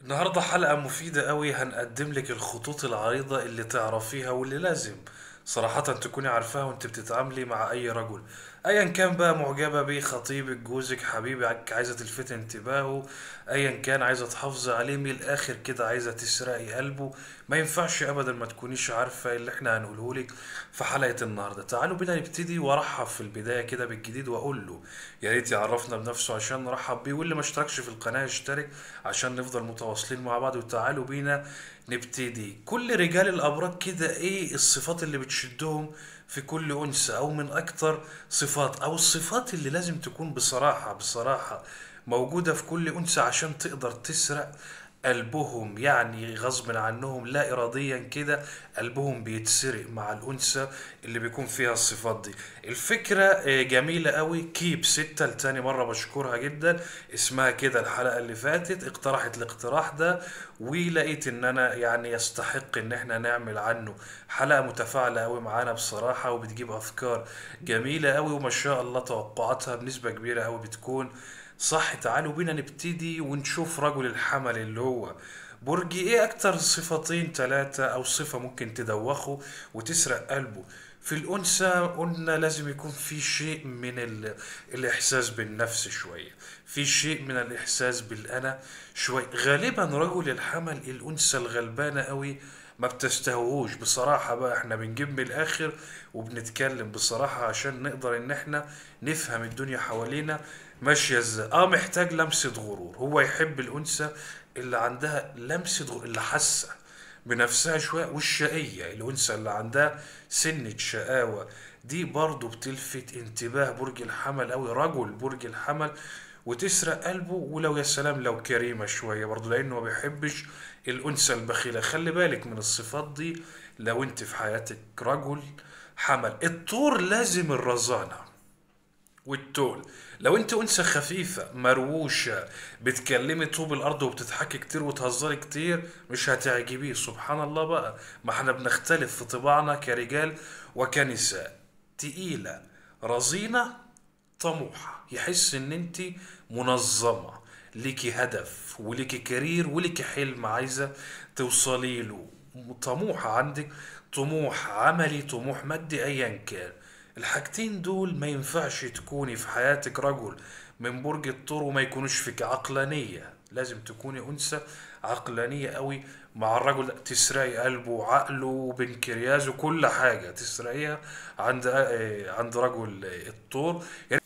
النهاردة حلقة مفيدة قوي هنقدم لك الخطوط العريضة اللي تعرفيها واللي لازم صراحة تكوني عارفاها وانت بتتعاملي مع اي رجل ايا كان بقى معجبة بيه خطيبك جوزك حبيبك عايزة تلفت انتباهه ايا كان عايزة تحافظي عليه من الاخر كده عايزة تسرقي قلبه ما ينفعش ابدا ما تكونيش عارفة اللي احنا هنقوله لك في حلقة النهاردة تعالوا بينا نبتدي وارحب في البداية كده بالجديد واقول له يا ريت يعرفنا بنفسه عشان نرحب بيه واللي ما اشتركش في القناة يشترك عشان نفضل متواصلين مع بعض وتعالوا بينا نبتدي كل رجال الأبراج كده ايه الصفات اللي بتشدهم في كل أنثى أو من أكتر صفات أو الصفات اللي لازم تكون بصراحة بصراحة موجودة في كل أنثى عشان تقدر تسرق قلبهم يعني غصب عنهم لا إراديا كده قلبهم بيتسرق مع الأنثى اللي بيكون فيها الصفات دي الفكرة آه، جميلة قوي كيب ستة لتاني مرة بشكرها جدا اسمها كده الحلقة اللي فاتت اقترحت الاقتراح ده ولقيت ان انا يعني يستحق ان احنا نعمل عنه حلقة متفاعلة قوي معانا بصراحة وبتجيب افكار جميلة قوي وما شاء الله توقعاتها بنسبة كبيرة قوي بتكون صح تعالوا بينا نبتدي ونشوف رجل الحمل اللي هو برج ايه اكتر صفتين ثلاثة او صفة ممكن تدوخه وتسرق قلبه في الأنثى قلنا لازم يكون في شيء من ال... الإحساس بالنفس شوية في شيء من الإحساس بالأنا شوية غالبا رجل الحمل الأنثى الغلبانة قوي ما بتستهووش بصراحة بقى احنا بنجيب من الآخر وبنتكلم بصراحة عشان نقدر ان احنا نفهم الدنيا حوالينا ماشية ازاي اه محتاج لمسة غرور هو يحب الأنثى اللي عندها لمسة غرور اللي حاسة بنفسها شوية والشقية الأنثى اللي عندها سنة شقاوة دي برضو بتلفت انتباه برج الحمل أوي رجل برج الحمل وتسرق قلبه ولو يا سلام لو كريمة شوية برضو لأنه ما بيحبش الأنثى البخيلة خلي بالك من الصفات دي لو انت في حياتك رجل حمل الطور لازم الرزانة والتول لو انت انثى خفيفة مرووشة بتكلمي طوب الارض وبتضحكي كتير وتهزري كتير مش هتعجبيه سبحان الله بقى ما احنا بنختلف في طباعنا كرجال وكنساء تقيلة رزينة طموحة يحس ان انت منظمة ليكي هدف وليكي كارير وليكي حلم عايزة توصلي له طموحة عندك طموح عملي طموح مادي ايا كان الحاجتين دول ما ينفعش تكوني في حياتك رجل من برج الثور وما يكونوش فيك عقلانية لازم تكوني أنثى عقلانية قوي مع الرجل ده تسرقي قلبه وعقله وبنكريازه كل حاجة تسرقيها عند آه، عند رجل الثور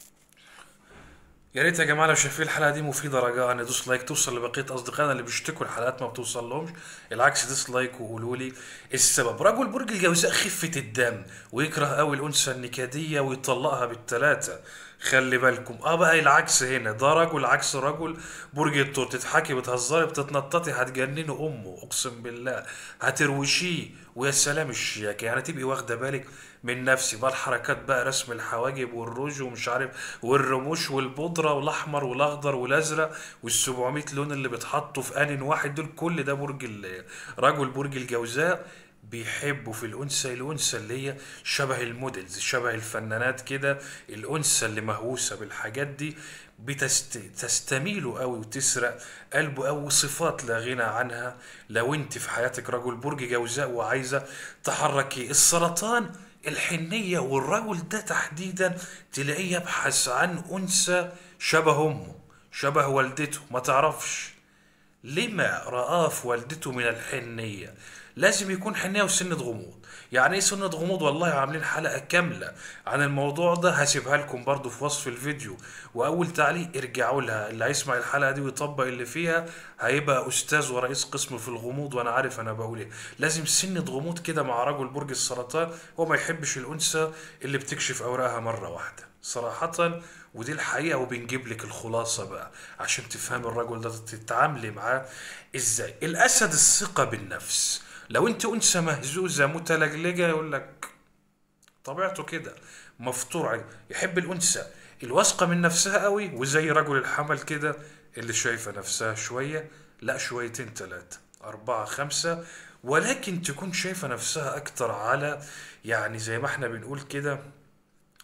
يا ريت يا جماعه لو شايفين الحلقه دي مفيده رجاء ندوس لايك توصل لبقيه اصدقائنا اللي بيشتكوا الحلقات ما بتوصل لهمش العكس دوس لايك وقولوا لي السبب رجل برج الجوزاء خفه الدم ويكره قوي الانثى النكديه ويطلقها بالثلاثه خلي بالكم اه بقى العكس هنا ده رجل عكس رجل برج الثور تضحكي بتهزري بتتنططي هتجنني امه اقسم بالله هتروشيه ويا سلام الشياكه يعني تبقي واخده بالك من نفسي بقى الحركات بقى رسم الحواجب والروج ومش عارف والرموش والبودرة والأحمر والأخضر والأزرق وال700 لون اللي بيتحطوا في آن واحد دول كل ده برج ال- رجل برج الجوزاء بيحبوا في الأنثى الأنثى اللي هي شبه المودلز شبه الفنانات كده الأنثى اللي مهووسة بالحاجات دي بتستميله قوي وتسرق قلبه قوي صفات لا غنى عنها لو انت في حياتك رجل برج جوزاء وعايزة تحركي السرطان الحنية والرجل ده تحديدا تلاقيه يبحث عن أنثى شبه أمه شبه والدته ما تعرفش لما رآه في والدته من الحنية لازم يكون حنية وسنة غموض يعني ايه سنة غموض والله عاملين حلقة كاملة عن الموضوع ده هسيبها لكم برضو في وصف الفيديو واول تعليق ارجعوا لها اللي هيسمع الحلقة دي ويطبق اللي فيها هيبقى استاذ ورئيس قسم في الغموض وانا عارف انا بقول ايه لازم سنة غموض كده مع رجل برج السرطان هو ما يحبش الانثى اللي بتكشف اوراقها مرة واحدة صراحة ودي الحقيقة وبنجيب لك الخلاصة بقى عشان تفهم الرجل ده تتعاملي معاه ازاي الاسد الثقة بالنفس لو انت انثى مهزوزة متلجلجة يقول لك طبيعته كده مفطور عليه يحب الانثى الواثقة من نفسها قوي وزي رجل الحمل كده اللي شايفة نفسها شوية لا شويتين تلاتة أربعة خمسة ولكن تكون شايفة نفسها أكتر على يعني زي ما احنا بنقول كده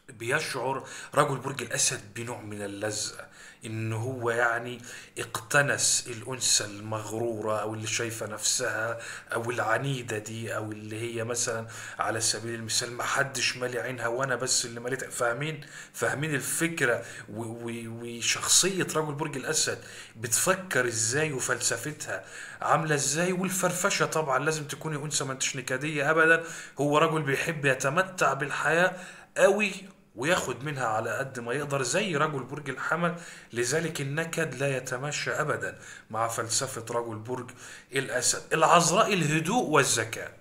بيشعر رجل برج الأسد بنوع من اللذة إن هو يعني اقتنس الأنثى المغرورة أو اللي شايفة نفسها أو العنيدة دي أو اللي هي مثلا على سبيل المثال ما حدش مالي عينها وأنا بس اللي ماليت فاهمين فاهمين الفكرة و- و- وشخصية رجل برج الأسد بتفكر إزاي وفلسفتها عاملة إزاي والفرفشة طبعا لازم تكوني أنثى ما انتش نكدية أبدا هو رجل بيحب يتمتع بالحياة قوي وياخد منها على قد ما يقدر زي رجل برج الحمل لذلك النكد لا يتماشى ابدا مع فلسفة رجل برج الاسد العذراء الهدوء والذكاء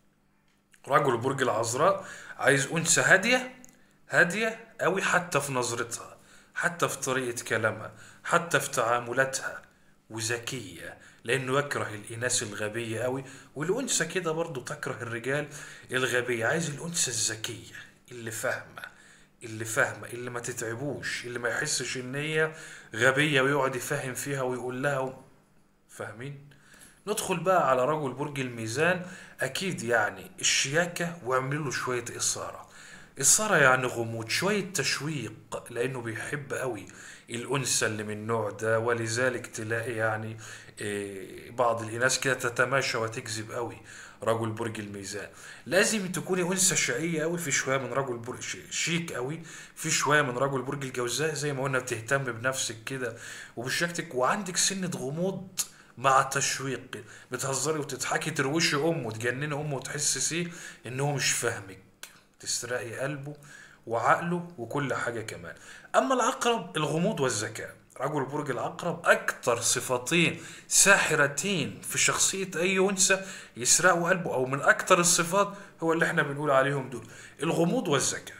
رجل برج العذراء عايز انثى هادية هادية قوي حتى في نظرتها حتى في طريقة كلامها حتى في تعاملاتها وذكية لأنه يكره الإناث الغبية قوي والأنثى كده برضو تكره الرجال الغبية عايز الأنثى الذكية اللي فاهمة اللي فاهمة اللي ما تتعبوش اللي ما يحسش إن هي غبية ويقعد يفهم فيها ويقول لها فاهمين ندخل بقى على رجل برج الميزان اكيد يعني الشياكة واعملوا له شوية اثارة اثارة يعني غموض شوية تشويق لانه بيحب قوي الانثى اللي من النوع ده ولذلك تلاقي يعني إيه، بعض الاناث كده تتماشى وتجذب قوي رجل برج الميزان لازم تكوني انثى شقية قوي في شوية من رجل برج ش- شيك قوي في شوية من رجل برج الجوزاء زي ما قلنا بتهتم بنفسك كده وبشكلك وعندك سنة غموض مع تشويق بتهزري وتضحكي تروشي امه تجنني امه وتحسسيه ان هو مش فاهمك تسرقي قلبه وعقله وكل حاجة كمان اما العقرب الغموض والذكاء رجل برج العقرب اكتر صفتين ساحرتين في شخصية اي انثى يسرقوا قلبه او من اكتر الصفات هو اللي احنا بنقول عليهم دول الغموض والذكاء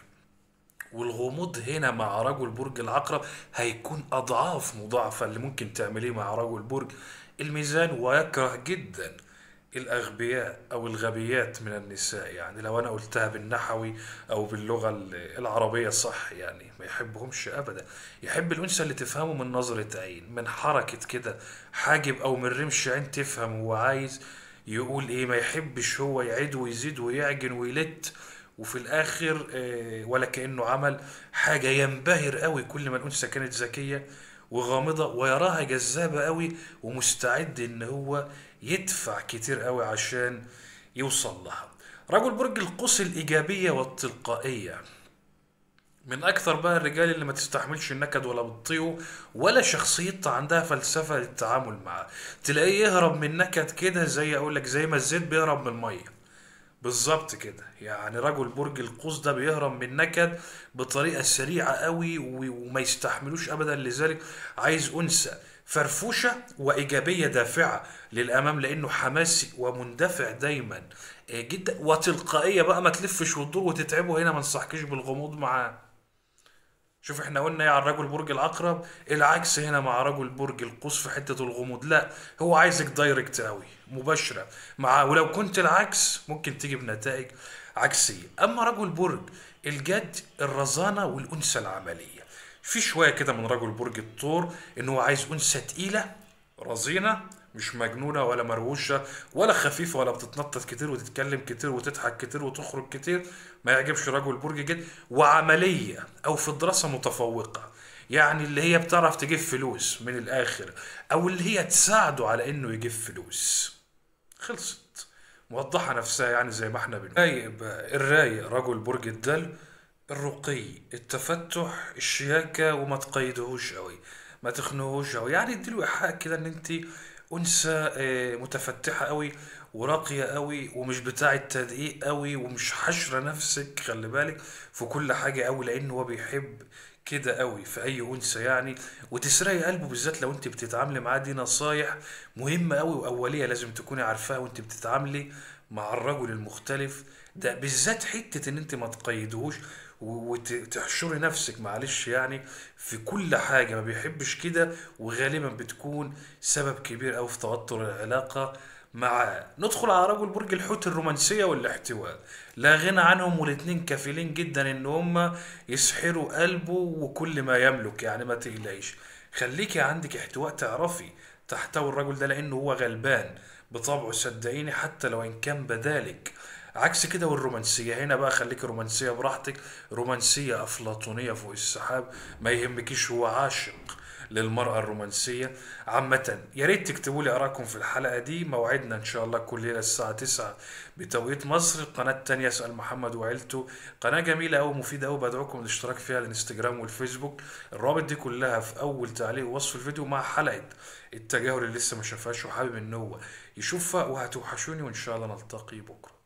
والغموض هنا مع رجل برج العقرب هيكون أضعاف مضاعفة اللي ممكن تعمليه مع رجل برج الميزان ويكره جدا الأغبياء أو الغبيات من النساء يعني لو أنا قلتها بالنحوي أو باللغة العربية صح يعني ما يحبهمش أبدا يحب الأنثى اللي تفهمه من نظرة عين من حركة كده حاجب أو من رمش عين تفهم هو عايز يقول إيه ما يحبش هو يعيد ويزيد ويعجن ويلت وفي الاخر آه، ولا كانه عمل حاجه ينبهر قوي كل ما الانثى كانت ذكيه وغامضه ويراها جذابه قوي ومستعد ان هو يدفع كتير قوي عشان يوصل لها رجل برج القوس الايجابيه والتلقائيه من اكثر بقى الرجال اللي ما تستحملش النكد ولا بتطيعه ولا شخصيتها عندها فلسفه للتعامل معاه تلاقيه يهرب من النكد كده زي اقول لك زي ما الزيت بيهرب من الميه بالظبط كده يعني رجل برج القوس ده بيهرب من النكد بطريقة سريعة قوي و- وما يستحملوش أبدا لذلك عايز أنثى فرفوشة وإيجابية دافعة للأمام لأنه حماسي ومندفع دايما آه، جدا وتلقائية بقى ما تلفش وتدور وتتعبه هنا ما نصحكش بالغموض معاه شوف احنا قلنا ايه على رجل برج العقرب العكس هنا مع رجل برج القوس في حتة الغموض لا هو عايزك دايركت قوي مباشرة مع ولو كنت العكس ممكن تيجي بنتائج عكسية اما رجل برج الجد الرزانة والانثى العملية في شوية كده من رجل برج الثور ان هو عايز انثى تقيلة رزينة مش مجنونة ولا مروشة ولا خفيفة ولا بتتنطط كتير وتتكلم كتير وتضحك كتير وتخرج كتير ما يعجبش رجل برج جد وعملية أو في الدراسة متفوقة يعني اللي هي بتعرف تجيب فلوس من الآخر أو اللي هي تساعده على إنه يجيب فلوس خلصت موضحة نفسها يعني زي ما احنا بنقول الرايق بقى الرايق رجل برج الدلو الرقي التفتح الشياكة وما تقيدهوش قوي ما تخنقوش قوي يعني اديله ايحاء كده ان انت انثى آه، متفتحة قوي وراقية قوي ومش بتاعة تدقيق قوي ومش حشرة نفسك خلي بالك في كل حاجة قوي لان هو بيحب كده قوي في اي انثى يعني وتسرقي قلبه بالذات لو انت بتتعاملي معاه دي نصايح مهمة قوي واولية لازم تكوني عارفاها وانت بتتعاملي مع الرجل المختلف ده بالذات حتة ان انت ما تقيدوش وتحشري نفسك معلش يعني في كل حاجة ما بيحبش كده وغالبا بتكون سبب كبير أوي في توتر العلاقة معاه ندخل على رجل برج الحوت الرومانسية والاحتواء لا غنى عنهم والاتنين كفيلين جدا ان هم يسحروا قلبه وكل ما يملك يعني ما تقلقيش خليكي عندك احتواء تعرفي تحتوي الرجل ده لانه هو غلبان بطبعه صدقيني حتى لو ان كان بدالك عكس كده والرومانسية هنا بقى خليك رومانسية براحتك رومانسية أفلاطونية فوق السحاب ما يهمكيش هو عاشق للمرأة الرومانسية عامة يا ريت تكتبوا لي آراءكم في الحلقة دي موعدنا إن شاء الله كل ليلة الساعة 9 بتوقيت مصر القناة التانية اسأل محمد وعيلته قناة جميلة أوي مفيدة أوي بدعوكم للاشتراك فيها على الانستجرام والفيسبوك الروابط دي كلها في أول تعليق ووصف الفيديو مع حلقة التجاهل اللي لسه ما شافهاش وحابب إن هو يشوفها وهتوحشوني وإن شاء الله نلتقي بكرة